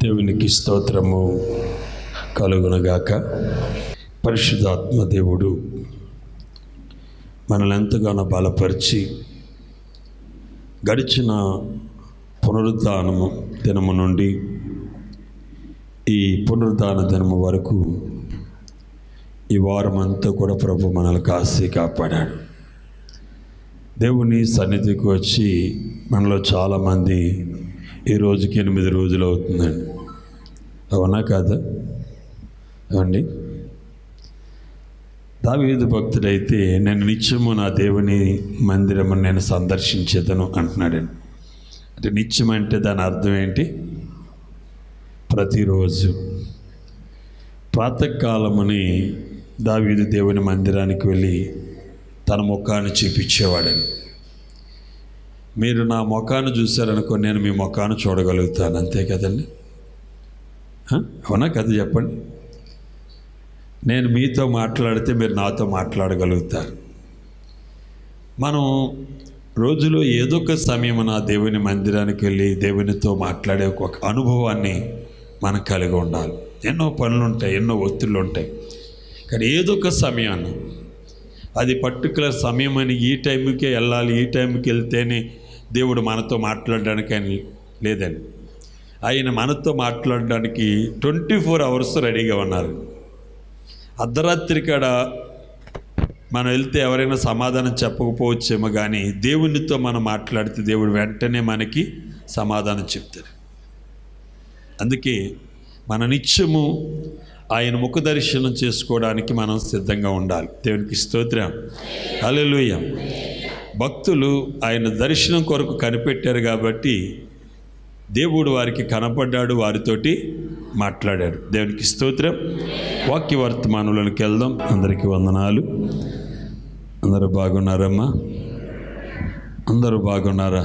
దేవునికి స్తోత్రము కలుగునగాక పరిశుద్ధాత్మ దేవుడు మనల్ని ఎంతగానో బలపరిచి గడిచిన పునరుద్ధానము దినము నుండి ఈ పునరుద్ధాన దినము వరకు ఈ వారం అంతా కూడా ప్రభు మనల్ని కాసి కాపాడాడు దేవుని సన్నిధికి వచ్చి మనలో చాలామంది ఈ రోజుకి ఎనిమిది రోజులు అవుతుందండి అవునా కాదా ఏమండి దావీదు భక్తుడైతే నేను నిత్యము నా దేవుని మందిరము నేను సందర్శించేదను అంటున్నాడండి అంటే నిత్యం అంటే దాని అర్థం ఏంటి ప్రతిరోజు ప్రాతకాలమని దావీదు దేవుని మందిరానికి వెళ్ళి తన ముఖాన్ని చూపించేవాడని మీరు నా ముఖాన్ని చూశారనుకో నేను మీ ముఖాన్ని చూడగలుగుతాను అంతే కదండి హ? అవునా కదా చెప్పండి నేను మీతో మాట్లాడితే మీరు నాతో మాట్లాడగలుగుతారు మనం రోజులో ఏదో ఒక సమయం నా దేవుని మందిరానికి వెళ్ళి దేవునితో మాట్లాడే ఒక అనుభవాన్ని మనం కలిగి ఉండాలి ఎన్నో పనులు ఉంటాయి ఎన్నో ఒత్తిళ్ళు ఉంటాయి కానీ ఏదో ఒక సమయాన్ని అది పర్టికులర్ సమయం అని ఈ టైంకే వెళ్ళాలి ఈ టైంకి వెళ్తేనే దేవుడు మనతో మాట్లాడడానికి అని లేదండి ఆయన మనతో మాట్లాడడానికి ట్వంటీ ఫోర్ అవర్స్ రెడీగా ఉన్నారు అర్ధరాత్రి కాడ మనం వెళ్తే ఎవరైనా సమాధానం చెప్పకపోవచ్చేమో కానీ దేవునితో మనం మాట్లాడితే దేవుడు వెంటనే మనకి సమాధానం చెప్తారు అందుకే మన నిత్యము ఆయన ముఖ దర్శనం చేసుకోవడానికి మనం సిద్ధంగా ఉండాలి దేవునికి స్తోత్రం హల్లెలూయ భక్తులు ఆయన దర్శనం కొరకు కనిపెట్టారు కాబట్టి దేవుడు వారికి కనపడ్డాడు వారితోటి మాట్లాడాడు దేవునికి స్తోత్రం వాక్య వర్తమానంలోనికి వెళ్దాం అందరికీ వందనాలు అందరూ బాగున్నారమ్మా అందరూ బాగున్నారా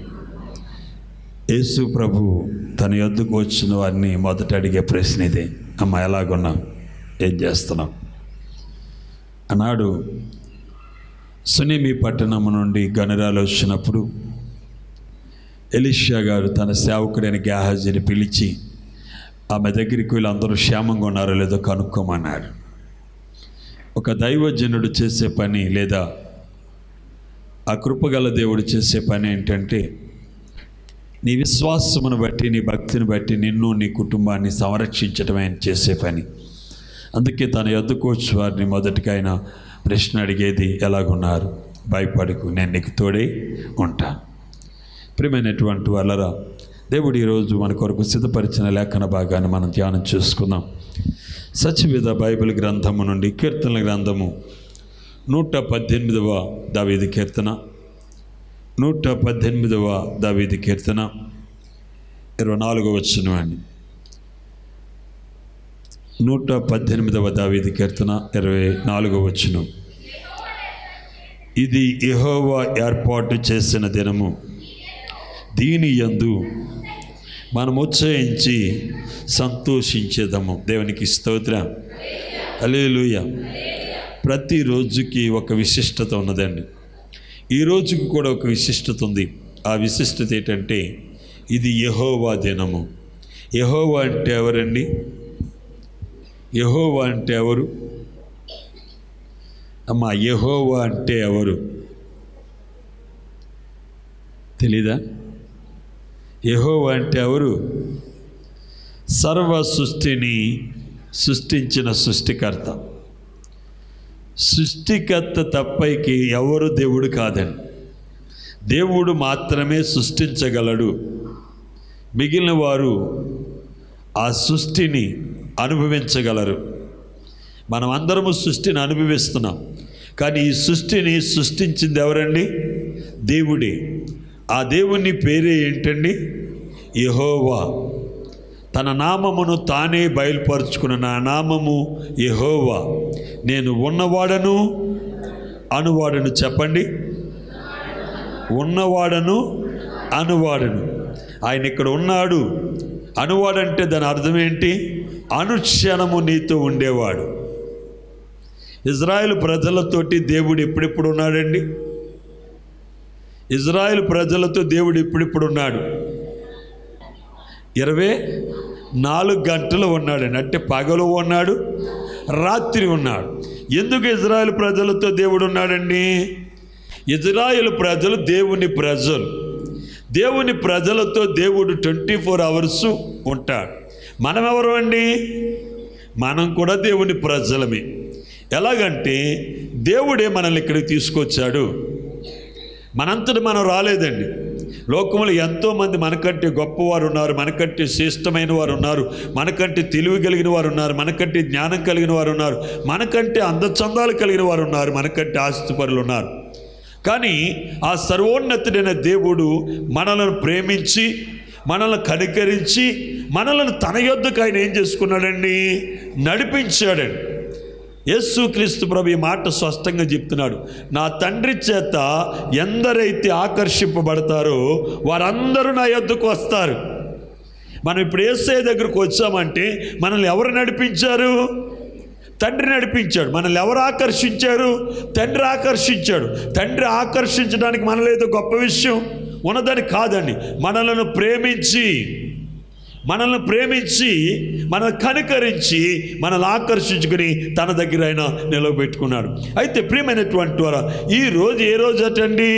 యేసు ప్రభు తన యొద్దకు వచ్చిన వారిని మొదట అడిగే ప్రశ్న ఇదే అమ్మ ఎలాగున్నాం ఏం చేస్తున్నాం అన్నాడు సునిమి పట్టణం నుండి గనురాలు వచ్చినప్పుడు ఎలిషా గారు తన సేవకుడైన గ్యాహజీని పిలిచి ఆమె దగ్గరికి వీళ్ళు అందరూ క్షేమంగా ఉన్నారో లేదో కనుక్కోమన్నాడు ఒక దైవజనుడు చేసే పని లేదా ఆ కృపగల దేవుడు చేసే పని ఏంటంటే నీ విశ్వాసమును బట్టి నీ భక్తిని బట్టి నిన్ను నీ కుటుంబాన్ని సంరక్షించడం ఆయన చేసే పని అందుకే తన ఎద్దుకు వచ్చి వారిని మొదటిగా ఆయన ప్రశ్న అడిగేది ఎలాగున్నారు భయపడకు నేను నీకు తోడై ఉంటా ప్రియమైనటువంటి వాళ్ళరా దేవుడు ఈరోజు మన కొరకు సిద్ధపరిచిన లేఖన భాగాన్ని మనం ధ్యానం చేసుకుందాం సత్యవేద బైబిల్ గ్రంథము నుండి కీర్తనల గ్రంథము నూట పద్దెనిమిదవ దావీది కీర్తన నూట పద్దెనిమిదవ దావీది కీర్తన ఇరవై నాలుగవ వచ్చిన అండి నూట పద్దెనిమిదవ దావీది కీర్తన ఇరవై నాలుగవ వచ్చిన ఇది యెహోవా ఏర్పాటు చేసిన దినము దీని యందు మనం ఉత్సహించి సంతోషించేదము దేవునికి స్తోత్రం అలేలుయ ప్రతి రోజుకి ఒక విశిష్టత ఉన్నదండి ఈ రోజుకి కూడా ఒక విశిష్టత ఉంది ఆ విశిష్టత ఏంటంటే ఇది యహోవా దినము యహోవా అంటే ఎవరండి యహోవా అంటే ఎవరు అమ్మ యహోవా అంటే ఎవరు తెలీదా యహోవా అంటే ఎవరు సర్వ సృష్టిని సృష్టించిన సృష్టికర్త సృష్టికర్త తప్పైకి ఎవరు దేవుడు కాదండి దేవుడు మాత్రమే సృష్టించగలడు మిగిలిన వారు ఆ సృష్టిని అనుభవించగలరు మనం అందరము సృష్టిని అనుభవిస్తున్నాం కానీ ఈ సృష్టిని సృష్టించింది ఎవరండి దేవుడే ఆ దేవుని పేరే ఏంటండి యహోవా తన నామమును తానే బయలుపరుచుకున్న నా నామము యహోవా నేను ఉన్నవాడను అనువాడను చెప్పండి ఉన్నవాడను అనువాడను ఆయన ఇక్కడ ఉన్నాడు అనువాడంటే దాని అర్థం ఏంటి అనుక్షణము నీతో ఉండేవాడు ఇజ్రాయెల్ ప్రజలతోటి దేవుడు ఎప్పుడెప్పుడు ఉన్నాడండి ఇజ్రాయెల్ ప్రజలతో దేవుడు ఇప్పుడిప్పుడు ఉన్నాడు ఇరవై నాలుగు గంటలు ఉన్నాడండి అంటే పగలు ఉన్నాడు రాత్రి ఉన్నాడు ఎందుకు ఇజ్రాయెల్ ప్రజలతో దేవుడు ఉన్నాడండి ఇజ్రాయెల్ ప్రజలు దేవుని ప్రజలు దేవుని ప్రజలతో దేవుడు ట్వంటీ ఫోర్ అవర్స్ ఉంటాడు మనం ఎవరు అండి మనం కూడా దేవుని ప్రజలమే ఎలాగంటే దేవుడే మనల్ని ఇక్కడికి తీసుకొచ్చాడు మనంతటి మనం రాలేదండి లోకంలో ఎంతోమంది మనకంటే గొప్పవారు ఉన్నారు మనకంటే శ్రేష్టమైన వారు ఉన్నారు మనకంటే తెలివి కలిగిన వారు ఉన్నారు మనకంటే జ్ఞానం కలిగిన వారు ఉన్నారు మనకంటే అందచందాలు కలిగిన వారు ఉన్నారు మనకంటే ఆస్తిపరులు ఉన్నారు కానీ ఆ సర్వోన్నతుడైన దేవుడు మనలను ప్రేమించి మనల్ని కనికరించి మనలను తన యొద్దకు ఆయన ఏం చేసుకున్నాడండి నడిపించాడండి యేసు క్రీస్తు ప్రభు ఈ మాట స్పష్టంగా చెప్తున్నాడు నా తండ్రి చేత ఎందరైతే ఆకర్షింపబడతారో వారందరూ నా యొద్దకు వస్తారు మనం ఇప్పుడు ఏసఐ దగ్గరకు వచ్చామంటే మనల్ని ఎవరు నడిపించారు తండ్రి నడిపించాడు మనల్ని ఎవరు ఆకర్షించారు తండ్రి ఆకర్షించాడు తండ్రి ఆకర్షించడానికి మనలో ఏదో గొప్ప విషయం ఉన్నదని కాదండి మనలను ప్రేమించి మనల్ని ప్రేమించి మనల్ని కనుకరించి మనల్ని ఆకర్షించుకుని తన దగ్గర ఆయన నిలవబెట్టుకున్నాడు అయితే ప్రియమైనటువంటి వారు ఈ రోజు ఏ రోజు అటండి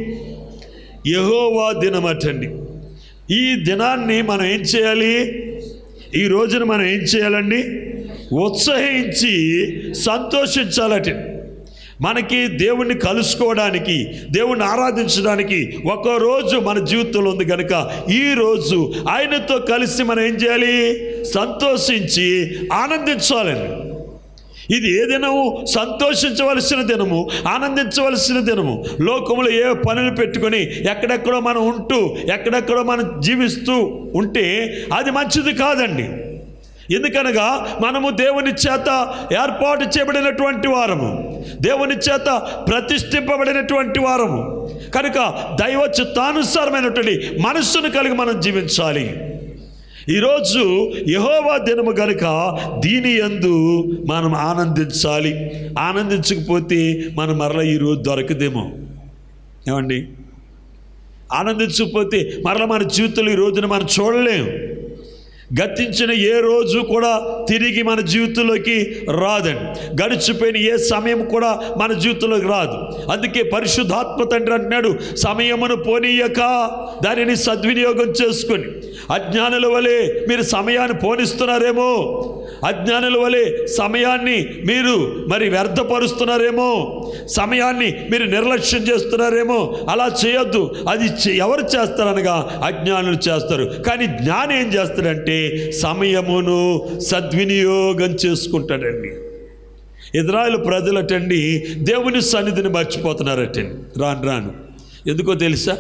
యహోవా దినం అటండి ఈ దినాన్ని మనం ఏం చేయాలి ఈ రోజున మనం ఏం చేయాలండి ఉత్సహించి సంతోషించాలట మనకి దేవుణ్ణి కలుసుకోవడానికి దేవుణ్ణి ఆరాధించడానికి ఒక రోజు మన జీవితంలో ఉంది కనుక ఈ రోజు ఆయనతో కలిసి మనం ఏం చేయాలి సంతోషించి ఆనందించాలండి ఇది ఏ దినము సంతోషించవలసిన దినము ఆనందించవలసిన దినము లోకములో ఏ పనులు పెట్టుకొని ఎక్కడెక్కడో మనం ఉంటూ ఎక్కడెక్కడో మనం జీవిస్తూ ఉంటే అది మంచిది కాదండి ఎందుకనగా మనము దేవుని చేత ఏర్పాటు చేయబడినటువంటి వారము దేవుని చేత ప్రతిష్ఠింపబడినటువంటి వారము కనుక దైవ చిత్తానుసారమైనటువంటి మనస్సును కలిగి మనం జీవించాలి ఈరోజు యహోవా దినము గనుక దీని యందు మనం ఆనందించాలి ఆనందించకపోతే మనం మరలా ఈరోజు దొరకదేమో ఏమండి ఆనందించకపోతే మరలా మన జీవితంలో ఈ రోజున మనం చూడలేం గతించిన ఏ రోజు కూడా తిరిగి మన జీవితంలోకి రాదండి గడిచిపోయిన ఏ సమయం కూడా మన జీవితంలోకి రాదు అందుకే పరిశుద్ధాత్మ తండ్రి అంటున్నాడు సమయమును పోనీయక దానిని సద్వినియోగం చేసుకొని అజ్ఞానుల వలె మీరు సమయాన్ని పోనిస్తున్నారేమో అజ్ఞానుల వలె సమయాన్ని మీరు మరి వ్యర్థపరుస్తున్నారేమో సమయాన్ని మీరు నిర్లక్ష్యం చేస్తున్నారేమో అలా చేయొద్దు అది చే- ఎవరు చేస్తారనగా అజ్ఞానులు చేస్తారు కానీ జ్ఞాని ఏం చేస్తాడంటే సమయమును సద్వినియోగం చేసుకుంటాడండి ఇజ్రాయెల్ ప్రజలటండి దేవుని సన్నిధిని మర్చిపోతున్నారటండి రాను రాను ఎందుకో తెలుసా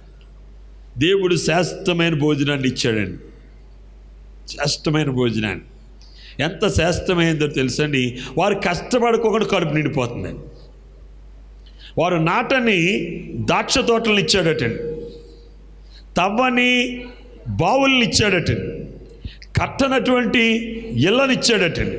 దేవుడు శాశ్వతమైన భోజనాన్ని ఇచ్చాడండి శ్రేష్టమైన భోజనాన్ని ఎంత శ్రేష్టమైందో తెలుసండి వారు కష్టపడుకోకుండా కడుపు నిండిపోతుందండి వారు నాటని ద్రాక్ష తోటలను ఇచ్చాడటండి తవ్వని బావుల్ని ఇచ్చాడటండి కట్టనటువంటి ఇళ్ళని ఇచ్చాడటండి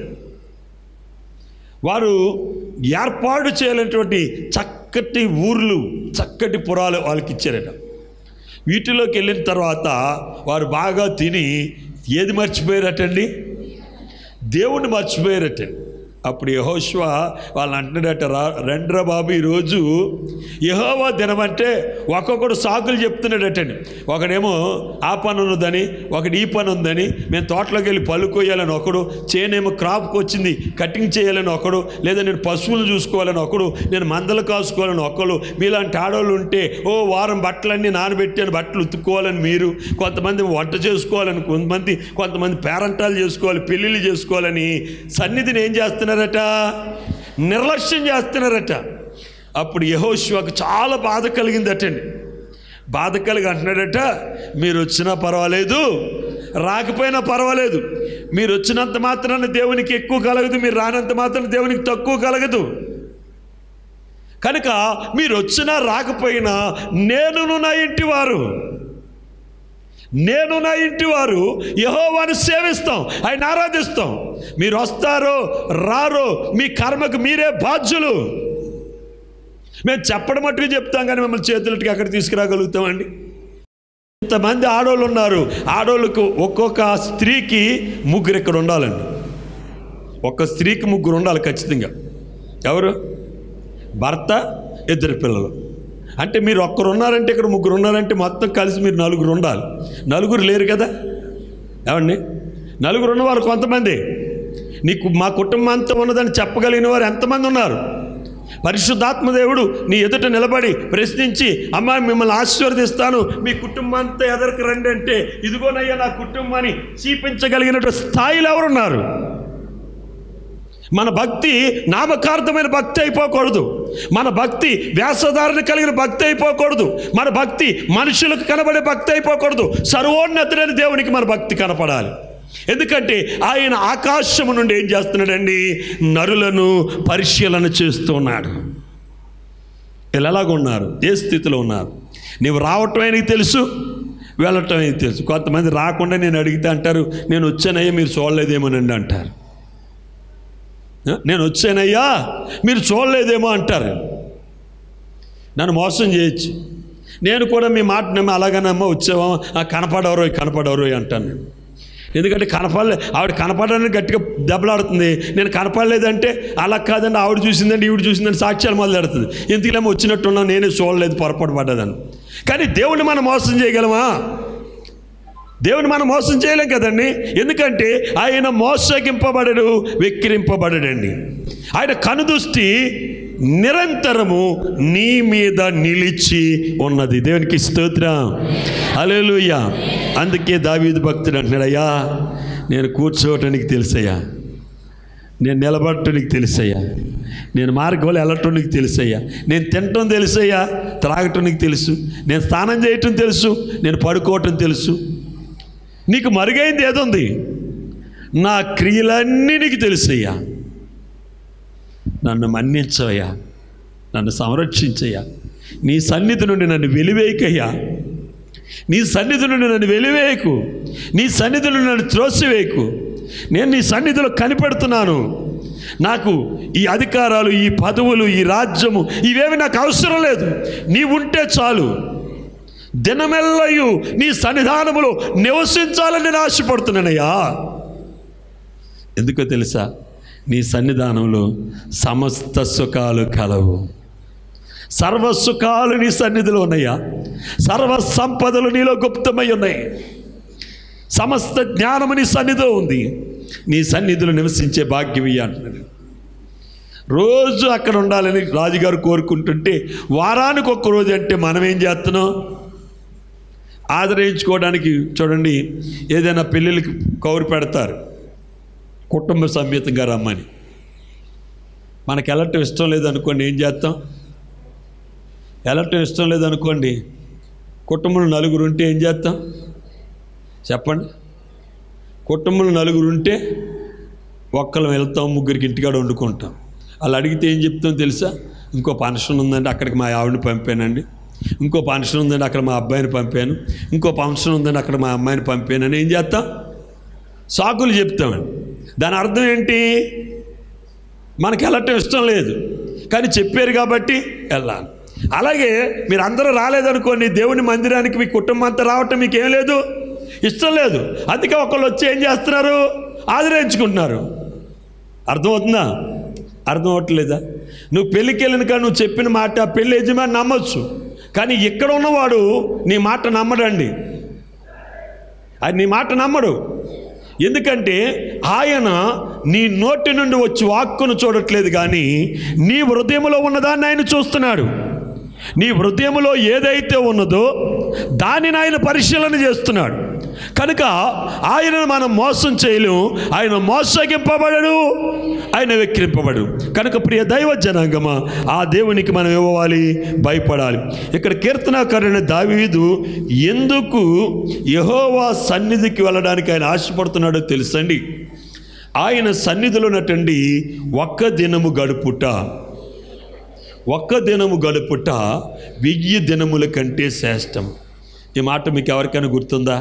వారు ఏర్పాటు చేయలేనటువంటి చక్కటి ఊర్లు చక్కటి పురాలు వాళ్ళకి ఇచ్చారట వీటిలోకి వెళ్ళిన తర్వాత వారు బాగా తిని ఏది మర్చిపోయారటండి దేవుణ్ణి మర్చిపోయారటండి అప్పుడు యహోష్వ వాళ్ళు అంటున్నాడట రా రండ్రా బాబు ఈరోజు యహోవా దినం అంటే ఒక్కొక్కడు సాకులు చెప్తున్నాడటండి ఒకడేమో ఆ పని ఉన్నదని ఒకటి ఈ పని ఉందని మేము తోటలోకి వెళ్ళి పళ్ళు కొయ్యాలని ఒకడు చేనేమో క్రాప్కి వచ్చింది కటింగ్ చేయాలని ఒకడు లేదా నేను పశువులు చూసుకోవాలని ఒకడు నేను మందలు కాసుకోవాలని ఒకడు మీలాంటి ఆడవాళ్ళు ఉంటే ఓ వారం బట్టలన్నీ నానబెట్టాను బట్టలు ఉతుక్కోవాలని మీరు కొంతమంది వంట చేసుకోవాలని కొంతమంది కొంతమంది పేరంటాలు చేసుకోవాలి పెళ్ళిళ్ళు చేసుకోవాలని సన్నిధిని ఏం చేస్తున్నారట నిర్లక్ష్యం చేస్తున్నారట అప్పుడు యహోశివకు చాలా బాధ కలిగిందటండి బాధ కలిగి అంటున్నాడట మీరు వచ్చినా పర్వాలేదు రాకపోయినా పర్వాలేదు మీరు వచ్చినంత మాత్రాన దేవునికి ఎక్కువ కలగదు మీరు రానంత మాత్రం దేవునికి తక్కువ కలగదు కనుక మీరు వచ్చినా రాకపోయినా నేనును నా ఇంటి వారు నేను నా ఇంటి వారు యహోవాని సేవిస్తాం ఆయన ఆరాధిస్తాం మీరు వస్తారో రారో మీ కర్మకు మీరే బాధ్యులు మేము చెప్పడం మట్టుకు చెప్తాం కానీ మిమ్మల్ని చేతులకి అక్కడ తీసుకురాగలుగుతామండి ఇంతమంది ఆడోళ్ళు ఉన్నారు ఆడోళ్ళకు ఒక్కొక్క స్త్రీకి ముగ్గురు ఇక్కడ ఉండాలండి ఒక్క స్త్రీకి ముగ్గురు ఉండాలి ఖచ్చితంగా ఎవరు భర్త ఇద్దరు పిల్లలు అంటే మీరు ఒక్కరు ఉన్నారంటే ఇక్కడ ముగ్గురు ఉన్నారంటే మొత్తం కలిసి మీరు నలుగురు ఉండాలి నలుగురు లేరు కదా ఏమండి నలుగురు ఉన్నవారు కొంతమంది నీకు మా కుటుంబం అంతా ఉన్నదని చెప్పగలిగిన వారు ఎంతమంది ఉన్నారు పరిశుద్ధాత్మ దేవుడు నీ ఎదుట నిలబడి ప్రశ్నించి అమ్మా మిమ్మల్ని ఆశీర్వదిస్తాను మీ కుటుంబం అంతా ఎదరికి రండి అంటే ఇదిగోనయ్యా నా కుటుంబాన్ని చూపించగలిగినటువంటి స్థాయిలో ఎవరున్నారు మన భక్తి నామకార్థమైన భక్తి అయిపోకూడదు మన భక్తి వ్యాసధారణ కలిగిన భక్తి అయిపోకూడదు మన భక్తి మనుషులకు కనబడే భక్తి అయిపోకూడదు సర్వోన్నతుడైన దేవునికి మన భక్తి కనపడాలి ఎందుకంటే ఆయన ఆకాశము నుండి ఏం చేస్తున్నాడండి నరులను పరిశీలన చేస్తూ ఉన్నాడు వీళ్ళు ఎలాగ ఉన్నారు ఏ స్థితిలో ఉన్నారు నీవు రావటమే నీకు తెలుసు వెళ్ళటమే నీకు తెలుసు కొంతమంది రాకుండా నేను అడిగితే అంటారు నేను వచ్చానయ్యా మీరు చూడలేదేమోనండి అంటారు నేను వచ్చానయ్యా మీరు చూడలేదేమో అంటారు నన్ను మోసం చేయొచ్చు నేను కూడా మీ మాట నమ్మి అలాగనమ్మా వచ్చావా ఆ కనపడవరో కనపడవరో అంటాను నేను ఎందుకంటే కనపడలే ఆవిడ కనపడడానికి గట్టిగా దెబ్బలాడుతుంది నేను కనపడలేదంటే అలా కాదండి ఆవిడ చూసిందండి ఈవిడ చూసిందని సాక్ష్యాలు మొదలెడుతుంది ఎందుకులేమో వచ్చినట్టున్నా నేనే చూడలేదు పొరపాటు పడ్డదని కానీ దేవుణ్ణి మనం మోసం చేయగలమా దేవుని మనం మోసం చేయలేం కదండి ఎందుకంటే ఆయన మోసగింపబడడు వెక్కిరింపబడడండి ఆయన కనుదృష్టి నిరంతరము నీ మీద నిలిచి ఉన్నది దేవునికి స్తోత్రం అలెలుయ్య అందుకే దావీదు భక్తుడు అంటున్నాడు అయ్యా నేను కూర్చోవటానికి తెలుసయ్యా నేను నిలబడటం నీకు తెలుసయ్యా నేను మార్గంలో వెళ్ళటం నీకు తెలుసయ్యా నేను తినటం తెలుసయ్యా త్రాగటం నీకు తెలుసు నేను స్నానం చేయటం తెలుసు నేను పడుకోవటం తెలుసు నీకు మరుగైంది ఏదుంది నా క్రియలన్నీ నీకు తెలుసయ్యా నన్ను మన్నించవయ్యా నన్ను సంరక్షించయ్యా నీ సన్నిధి నుండి నన్ను వెలివేయకయ్యా నీ సన్నిధి నుండి నన్ను వెలివేయకు నీ సన్నిధి నుండి నన్ను త్రోసివేయకు నేను నీ సన్నిధిలో కనిపెడుతున్నాను నాకు ఈ అధికారాలు ఈ పదవులు ఈ రాజ్యము ఇవేమి నాకు అవసరం లేదు నీ ఉంటే చాలు దినమెల్లయు నీ సన్నిధానములో నివసించాలని నేను ఆశపడుతున్నానయ్యా ఎందుకో తెలుసా నీ సన్నిధానంలో సమస్త సుఖాలు కలవు సర్వ సుఖాలు నీ సన్నిధిలో ఉన్నాయా సర్వ సంపదలు నీలో గుప్తమై ఉన్నాయి సమస్త జ్ఞానము నీ సన్నిధిలో ఉంది నీ సన్నిధిలో నివసించే భాగ్యం ఇయ్య అంటున్నాడు రోజు అక్కడ ఉండాలని రాజుగారు కోరుకుంటుంటే వారానికి ఒక్క రోజు అంటే మనం ఏం చేస్తున్నాం ఆదరించుకోవడానికి చూడండి ఏదైనా పెళ్ళిళ్ళకి కౌరు పెడతారు కుటుంబ సమేతంగా రమ్మని మనకి వెళ్ళటం ఇష్టం లేదనుకోండి ఏం చేస్తాం వెళ్ళటం ఇష్టం లేదనుకోండి కుటుంబంలో నలుగురు ఉంటే ఏం చేస్తాం చెప్పండి కుటుంబంలో నలుగురు ఉంటే ఒక్కళ్ళం వెళ్తాం ముగ్గురికి ఇంటికాడ వండుకుంటాం వాళ్ళు అడిగితే ఏం చెప్తాం తెలుసా ఇంకో ఫంక్షన్ ఉందండి అక్కడికి మా ఆవిడని పంపానండి ఇంకో ఫంక్షన్ ఉందండి అక్కడ మా అబ్బాయిని పంపాను ఇంకో ఫంక్షన్ ఉందండి అక్కడ మా అమ్మాయిని పంపానని ఏం చేస్తాం సాకులు చెప్తామండి దాని అర్థం ఏంటి మనకి వెళ్ళటం ఇష్టం లేదు కానీ చెప్పారు కాబట్టి వెళ్ళాలి అలాగే మీరు అందరూ రాలేదనుకోండి దేవుని మందిరానికి మీ కుటుంబం అంతా రావటం మీకు ఏం లేదు ఇష్టం లేదు అందుకే ఒకళ్ళు వచ్చి ఏం చేస్తున్నారు ఆదరించుకుంటున్నారు అర్థమవుతుందా అర్థం అవట్లేదా నువ్వు పెళ్ళికి వెళ్ళిన కానీ నువ్వు చెప్పిన మాట ఆ పెళ్ళి యజమాని నమ్మొచ్చు కానీ ఇక్కడ ఉన్నవాడు నీ మాట నమ్మడండి అది నీ మాట నమ్మడు ఎందుకంటే ఆయన నీ నోటి నుండి వచ్చి వాక్కును చూడట్లేదు కానీ నీ హృదయంలో ఉన్నదాన్ని ఆయన చూస్తున్నాడు నీ హృదయంలో ఏదైతే ఉన్నదో దానిని ఆయన పరిశీలన చేస్తున్నాడు కనుక ఆయనను మనం మోసం చేయలేము ఆయన మోసగింపబడడు ఆయన వెక్కిరింపబడు కనుక ప్రియ దైవ జనాంగమా ఆ దేవునికి మనం ఇవ్వాలి భయపడాలి ఇక్కడ కీర్తనాకారుని దావీదు ఎందుకు యహోవా సన్నిధికి వెళ్ళడానికి ఆయన ఆశపడుతున్నాడో తెలుసండి ఆయన సన్నిధిలో ఉన్నటువంటి ఒక్క దినము గడుపుట ఒక్క దినము గడుపుట వెయ్యి దినముల కంటే శ్రేష్టం ఈ మాట మీకు ఎవరికైనా గుర్తుందా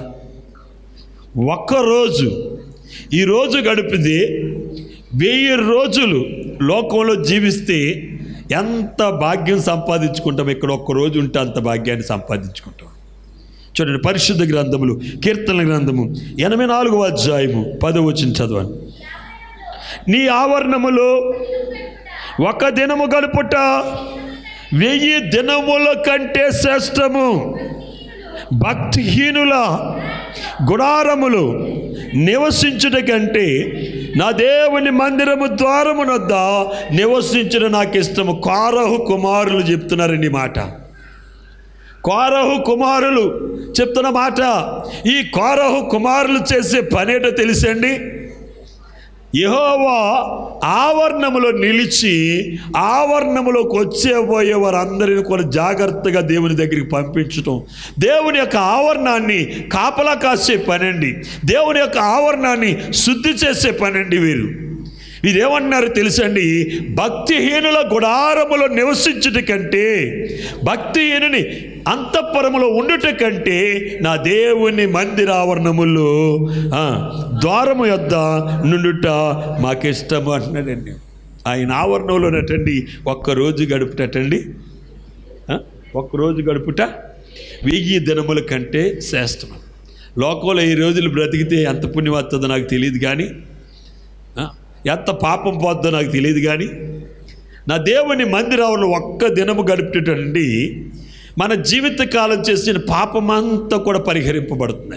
ఒక్కరోజు ఈరోజు గడిపితే వెయ్యి రోజులు లోకంలో జీవిస్తే ఎంత భాగ్యం సంపాదించుకుంటాం ఇక్కడ ఒక్క రోజు ఉంటే అంత భాగ్యాన్ని సంపాదించుకుంటాం చూడండి పరిశుద్ధ గ్రంథములు కీర్తన గ్రంథము ఎనభై నాలుగవ అధ్యాయము పదవ వచ్చిన చదవండి నీ ఆవరణములో ఒక దినము గడుపుట వెయ్యి దినముల కంటే శ్రేష్టము భక్తిహీనుల గుడారములు నివసించుట కంటే నా దేవుని మందిరము ద్వారమునొద్ద నివసించుట నాకు ఇష్టము కారహు కుమారులు చెప్తున్నారండి ఈ మాట కోరహు కుమారులు చెప్తున్న మాట ఈ కోరహు కుమారులు చేసే పనేటో తెలుసండి యహోవా ఆవరణములో నిలిచి ఆవరణములోకి వచ్చే పోయే వారందరిని కూడా జాగ్రత్తగా దేవుని దగ్గరికి పంపించటం దేవుని యొక్క ఆవరణాన్ని కాపలా కాసే పనండి దేవుని యొక్క ఆవరణాన్ని శుద్ధి చేసే పనండి వీరు వీరేమన్నారు తెలుసండి భక్తిహీనుల గుడారములో నివసించుట కంటే భక్తిహీనుని అంతఃపురములో ఉండుట కంటే నా దేవుని మందిరావరణములో ఆ, ద్వారము యొద్ద నుండుట మాకిష్టము అంటున్నాడండి ఆయన ఆవరణంలోనటండి ఒక్కరోజు గడుపుటటండి ఆ, ఒక్కరోజు గడుపుట వెయ్యి దినముల కంటే శ్రేష్టం లోకంలో ఈ రోజులు బ్రతికితే ఎంత పుణ్యం వస్తుందో నాకు తెలియదు కానీ ఆ, ఎంత పాపం పోద్దో నాకు తెలియదు కానీ నా దేవుని మందిరంలో ఒక్క దినము గడిపేటండి మన జీవితకాలం చేసిన పాపమంతా కూడా పరిహరింపబడుతున్నాయి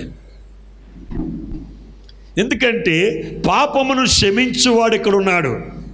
ఎందుకంటే పాపమును క్షమించువాడు ఇక్కడ ఉన్నాడు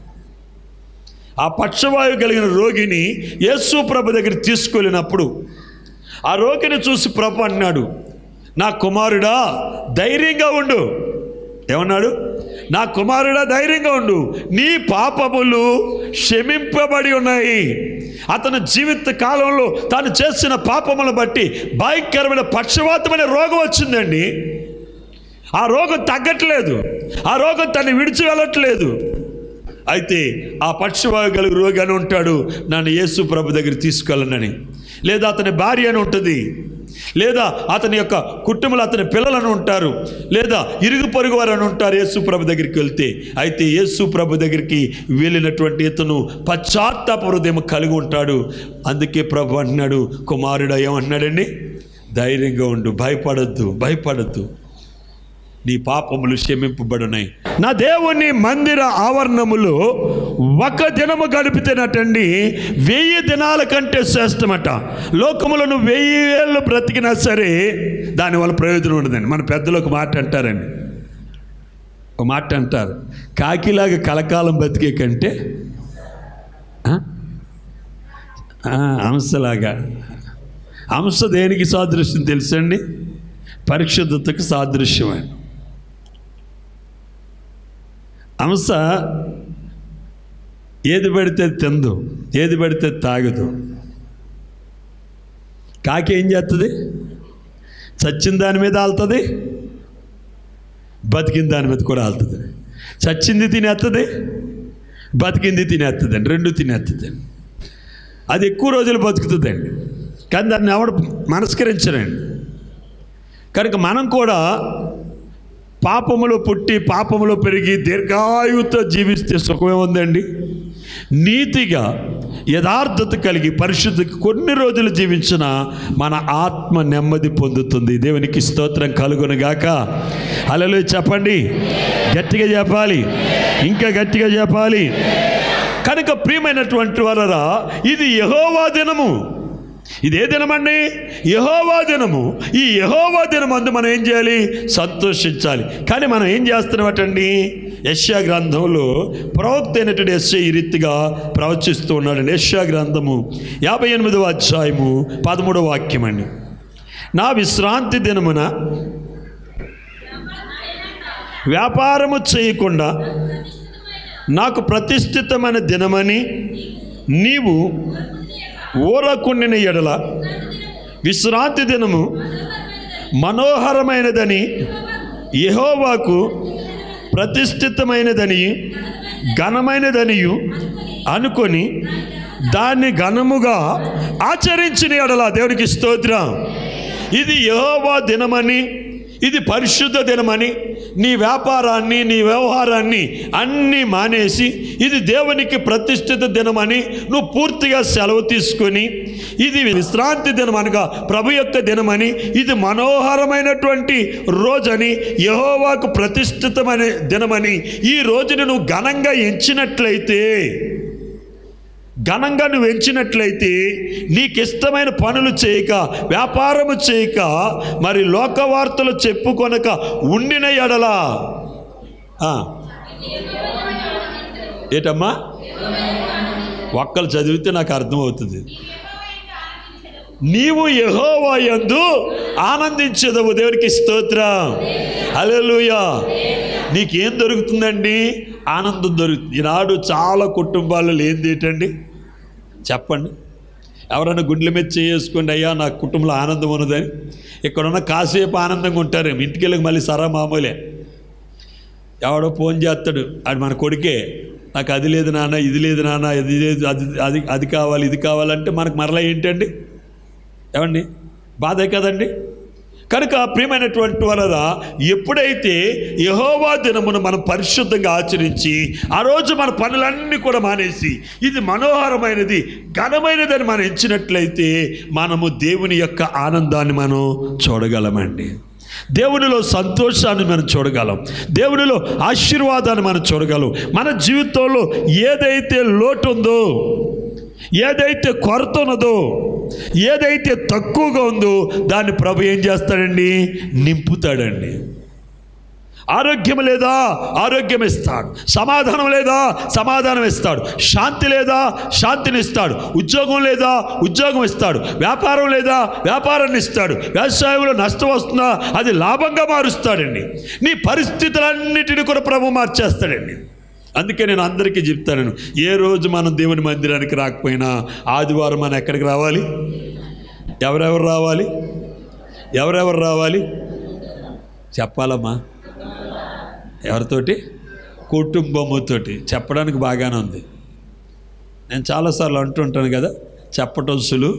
ఆ పక్షవాయువు కలిగిన రోగిని యేసు ప్రభు దగ్గర తీసుకెళ్ళినప్పుడు ఆ రోగిని చూసి ప్రభు అన్నాడు నా కుమారుడా ధైర్యంగా ఉండు ఏమన్నాడు నా కుమారుడా ధైర్యంగా ఉండు నీ పాపములు క్షమింపబడి ఉన్నాయి అతని జీవిత కాలంలో తాను చేసిన పాపములను బట్టి భయంకరమైన పక్షవాతమైన రోగం వచ్చిందండి ఆ రోగం తగ్గట్లేదు ఆ రోగం తను విడిచి వెళ్ళట్లేదు అయితే ఆ పక్షవాయు కలిగి రోగి అని ఉంటాడు నన్ను యేసు ప్రభు దగ్గర తీసుకెళ్ళనని లేదా అతని భార్య అని ఉంటుంది లేదా అతని యొక్క కుటుంబంలో అతని పిల్లలను ఉంటారు లేదా ఇరుగు పొరుగు వారు అని ఉంటారు యేసు ప్రభు దగ్గరికి వెళ్తే అయితే యేసు ప్రభు దగ్గరికి వెళ్ళినటువంటి ఇతను పశ్చాత్తాప హృదయం కలిగి ఉంటాడు అందుకే ప్రభు అంటున్నాడు కుమారుడు ఏమంటున్నాడండి ధైర్యంగా ఉండు భయపడద్దు భయపడద్దు నీ పాపములు క్షమింపబడున్నాయి నా దేవుని మందిర ఆవరణములో ఒక దినము గడిపితేనటండి వెయ్యి దినాల కంటే శ్రేష్టమట లోకములో నువ్వు వెయ్యి ఏళ్ళు బ్రతికినా సరే దానివల్ల ప్రయోజనం ఉండదండి మన పెద్దలు ఒక మాట అంటారండి ఒక మాట అంటారు కాకిలాగా కలకాలం బతికే కంటే ఆ? ఆ, హంసలాగా హంస దేనికి సాదృశ్యం తెలుసండి పరిశుద్ధతకు సాదృశ్యమే హంస ఏది పడితే తిందు ఏది పడితే తాగదు కాకి ఏం చేస్తుంది చచ్చిన దాని మీద ఆలుతుంది బతికిన దాని మీద కూడా ఆలుతుంది చచ్చింది తినేస్తుంది బతికింది తినేస్తుందండి రెండు తినేస్తుందండి అది ఎక్కువ రోజులు బతుకుతుందండి కానీ దాన్ని ఎవడు మనస్కరించరండి కనుక మనం కూడా పాపములో పుట్టి పాపములో పెరిగి దీర్ఘాయువుతో జీవిస్తే సుఖమే ఉందండి నీతిగా యథార్థత కలిగి పరిశుద్ధికి కొన్ని రోజులు జీవించిన మన ఆత్మ నెమ్మది పొందుతుంది దేవునికి స్తోత్రం కలుగునుగాక అలలో చెప్పండి గట్టిగా చెప్పాలి ఇంకా గట్టిగా చెప్పాలి కనుక ప్రియమైనటువంటి వలరా ఇది యహోవా దినము ఇదే దినమండి యహోవా దినము ఈ యహోవా దినం అందు మనం ఏం చేయాలి సంతోషించాలి కానీ మనం ఏం చేస్తున్నామటండి యశ్యా గ్రంథంలో ప్రవక్త అయినటువంటి యశ్య ఈ రీతిగా ప్రవచిస్తూ ఉన్నాడండి యశ్యా గ్రంథము యాభై ఎనిమిదవ అధ్యాయము పదమూడవ వాక్యం అండి నా విశ్రాంతి దినమున వ్యాపారము చేయకుండా నాకు ప్రతిష్ఠితమైన దినమని నీవు ఊరకుండిన ఎడల విశ్రాంతి దినము మనోహరమైనదని యెహోవాకు ప్రతిష్ఠితమైనదని ఘనమైనదనియు అనుకొని దాన్ని ఘనముగా ఆచరించిన ఎడల దేవునికి స్తోత్రం ఇది యెహోవా దినమని ఇది పరిశుద్ధ దినమని నీ వ్యాపారాన్ని నీ వ్యవహారాన్ని అన్నీ మానేసి ఇది దేవునికి ప్రతిష్ఠిత దినమని నువ్వు పూర్తిగా సెలవు తీసుకొని ఇది విశ్రాంతి దినం అనగా ప్రభు యొక్క దినమని ఇది మనోహరమైనటువంటి రోజని యహోవాకు ప్రతిష్ఠితమైన దినమని ఈ రోజును నువ్వు ఘనంగా ఎంచినట్లయితే ఘనంగా నువ్వు ఎంచినట్లయితే నీకు ఇష్టమైన పనులు చేయక వ్యాపారము చేయక మరి లోకవార్తలు చెప్పుకొనక ఉండిన ఎడలా ఆ. ఏటమ్మా ఒక్కలు చదివితే నాకు అర్థమవుతుంది నీవు యెహోవా యందు ఆనందించేదవు దేవునికి స్తోత్రం హల్లెలూయా నీకేం దొరుకుతుందండి ఆనందం దొరుకుతుంది ఈనాడు చాలా కుటుంబాల్లో లేనిది ఏంటండి చెప్పండి ఎవరైనా గుండెల మీద చేసుకోండి అయ్యా నా కుటుంబంలో ఆనందం ఉన్నదని ఇక్కడున్న కాసేపు ఆనందంగా ఉంటారు ఇంటికి వెళ్ళి మళ్ళీ సరా మామూలే ఎవడో ఫోన్ చేస్తాడు అది మన కొడుకే నాకు అది లేదు నాన్న ఇది లేదు నాన్న ఇది లేదు అది అది అది కావాలి ఇది కావాలంటే మనకు మరలా ఏంటండి ఏమండి బాధే కదండి కనుక ప్రియమైనటువంటి వలన ఎప్పుడైతే యహోవా దినమును మనం పరిశుద్ధంగా ఆచరించి ఆ రోజు మన పనులన్నీ కూడా మానేసి ఇది మనోహరమైనది ఘనమైనదని మనం ఎంచినట్లయితే మనము దేవుని యొక్క ఆనందాన్ని మనం చూడగలమండి దేవునిలో సంతోషాన్ని మనం చూడగలం దేవునిలో ఆశీర్వాదాన్ని మనం చూడగలం మన జీవితంలో ఏదైతే లోటు ఉందో ఏదైతే కొరత ఉన్నదో ఏదైతే తక్కువగా ఉందో దాన్ని ప్రభు ఏం చేస్తాడండి నింపుతాడండి ఆరోగ్యం లేదా ఆరోగ్యం ఇస్తాడు సమాధానం లేదా సమాధానం ఇస్తాడు శాంతి లేదా శాంతిని ఇస్తాడు ఉద్యోగం లేదా ఉద్యోగం ఇస్తాడు వ్యాపారం లేదా వ్యాపారాన్ని ఇస్తాడు వ్యవసాయంలో నష్టం వస్తుందా అది లాభంగా మారుస్తాడండి నీ పరిస్థితులన్నిటిని కూడా ప్రభు మార్చేస్తాడండి అందుకే నేను అందరికీ చెప్తాను ఏ రోజు మనం దేవుని మందిరానికి రాకపోయినా ఆదివారం మనం ఎక్కడికి రావాలి ఎవరెవరు రావాలి ఎవరెవరు రావాలి చెప్పాలమ్మా ఎవరితోటి కుటుంబముతోటి చెప్పడానికి బాగానే ఉంది నేను చాలాసార్లు అంటుంటాను కదా చెప్పటం సులువు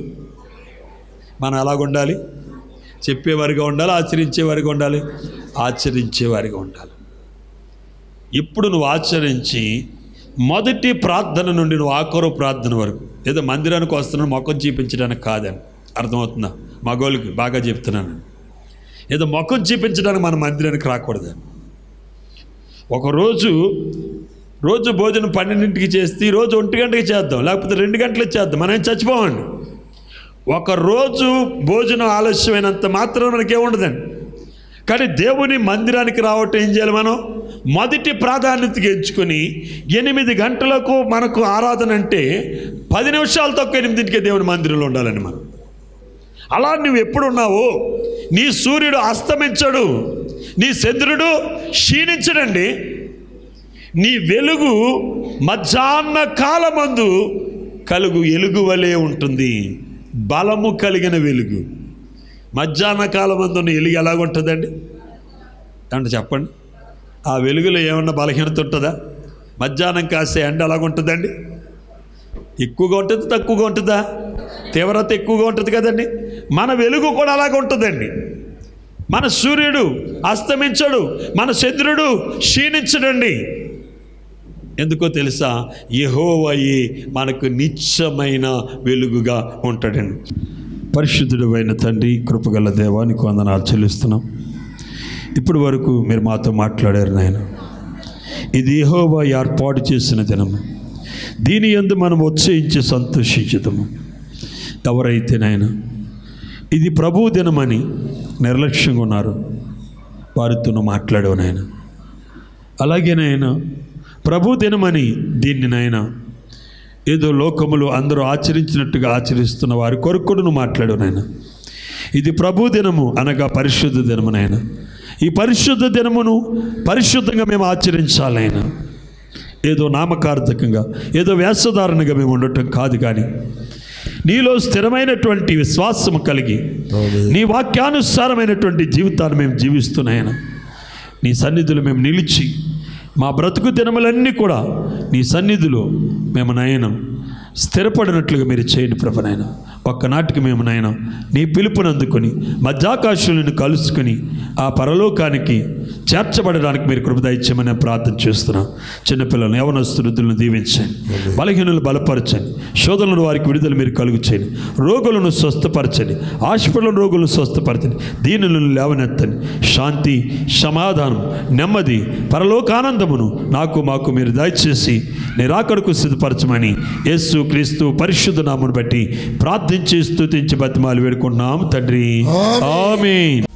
మనం ఎలాగుండాలి చెప్పేవారిగా ఉండాలి ఆచరించేవారిగా ఉండాలి ఆచరించేవారిగా ఉండాలి ఇప్పుడు నువ్వు ఆచరించి మొదటి ప్రార్థన నుండి నువ్వు ఆఖరు ప్రార్థన వరకు ఏదో మందిరానికి వస్తున్నాను ముఖం చూపించడానికి కాదని అర్థమవుతుందా మగోళ్ళకి బాగా చెప్తున్నాను ఏదో ముఖం చూపించడానికి మన మందిరానికి రాకూడదని ఒకరోజు రోజు భోజనం పన్నెండింటికి చేస్తే ఈ రోజు ఒంటి గంటకి చేద్దాం లేకపోతే రెండు గంటలకు చేద్దాం మనం ఏం చచ్చిపోవండి ఒక రోజు భోజనం ఆలస్యమైనంత మాత్రం మనకేముండదండి కానీ దేవుని మందిరానికి రావటం ఏం చేయాలి మనం మొదటి ప్రాధాన్యతగా ఎంచుకొని ఎనిమిది గంటలకు మనకు ఆరాధన అంటే పది నిమిషాలు తక్కువ ఎనిమిదింటికే దేవుని మందిరంలో ఉండాలని మనం అలా నువ్వు ఎప్పుడు ఉన్నావో నీ సూర్యుడు అస్తమించడు నీ చంద్రుడు క్షీణించడండి నీ వెలుగు మధ్యాహ్న కాలమందు కలుగు ఎలుగు వలె ఉంటుంది బలము కలిగిన వెలుగు మధ్యాహ్న కాలమందు ఉన్న ఎలుగు ఎలాగుంటుందండి అంటే చెప్పండి ఆ వెలుగులో ఏమన్నా బలహీనత ఉంటుందా మధ్యాహ్నం కాసే ఎండ ఎలాగుంటుందండి ఎక్కువగా ఉంటుంది తక్కువగా ఉంటుందా తీవ్రత ఎక్కువగా ఉంటుంది కదండి మన వెలుగు కూడా అలాగ ఉంటుందండి మన సూర్యుడు అస్తమించడు మన చంద్రుడు క్షీణించడండి ఎందుకో తెలుసా యెహోవాయే మనకు నిత్యమైన వెలుగుగా ఉంటాడండి పరిశుద్ధుడు అయిన తండ్రి కృపగల దేవానికి వందనాలు చెల్లిస్తున్నాం ఇప్పటి వరకు మీరు మాతో మాట్లాడారు నాయన ఇది యెహోవా ఏర్పాటు చేసిన దినము దీని ఎందు మనం ఉత్సహించి సంతోషించుదాము ఎవరైతే నాయన ఇది ప్రభు దినమని నిర్లక్ష్యంగా ఉన్నారు వారితో నువ్వు మాట్లాడావు నాయన అలాగే నాయన ప్రభు దినమని దీన్ని నాయన ఏదో లోకములు అందరూ ఆచరించినట్టుగా ఆచరిస్తున్న వారి కొరకు నువ్వు మాట్లాడావు నాయన ఇది ప్రభు దినము అనగా పరిశుద్ధ దినము నాయన ఈ పరిశుద్ధ దినమును పరిశుద్ధంగా మేము ఆచరించాలి నాయన ఏదో నామకార్థకంగా ఏదో వేషధారణగా మేము ఉండటం కాదు కానీ నీలో స్థిరమైనటువంటి విశ్వాసము కలిగి నీ వాక్యానుసారమైనటువంటి జీవితాన్ని మేము జీవిస్తున్నాయన నీ సన్నిధిలో మేము నిలిచి మా బ్రతుకు దినములన్నీ కూడా నీ సన్నిధిలో మేము నయనం స్థిరపడినట్లుగా మీరు చేయండి ప్రభనైనా ఒక్కనాటికి మేము నాయన నీ పిలుపునందుకొని మధ్యాకాశులను కలుసుకొని ఆ పరలోకానికి చేర్చబడడానికి మీరు కృప దయచేయమని నేను ప్రార్థన చేస్తున్నాను చిన్నపిల్లలను యవనస్తులను దీవించండి బలహీనులు బలపరచండి శోధనలు వారికి విడుదల మీరు కలుగు చేయండి రోగులను స్వస్థపరచండి హాస్పిటల్ రోగులను స్వస్థపరచండి దీనులను లేవనెత్తండి శాంతి సమాధానం నెమ్మది పరలోకానందమును నాకు మాకు మీరు దయచేసి నిరాకడకు సిద్ధపరచమని యేసు క్రీస్తు పరిశుద్ధ నామను బట్టి ప్రార్థించి స్తుతించి బతిమాలు వేడుకుంటున్నాము తండ్రి ఆమేన్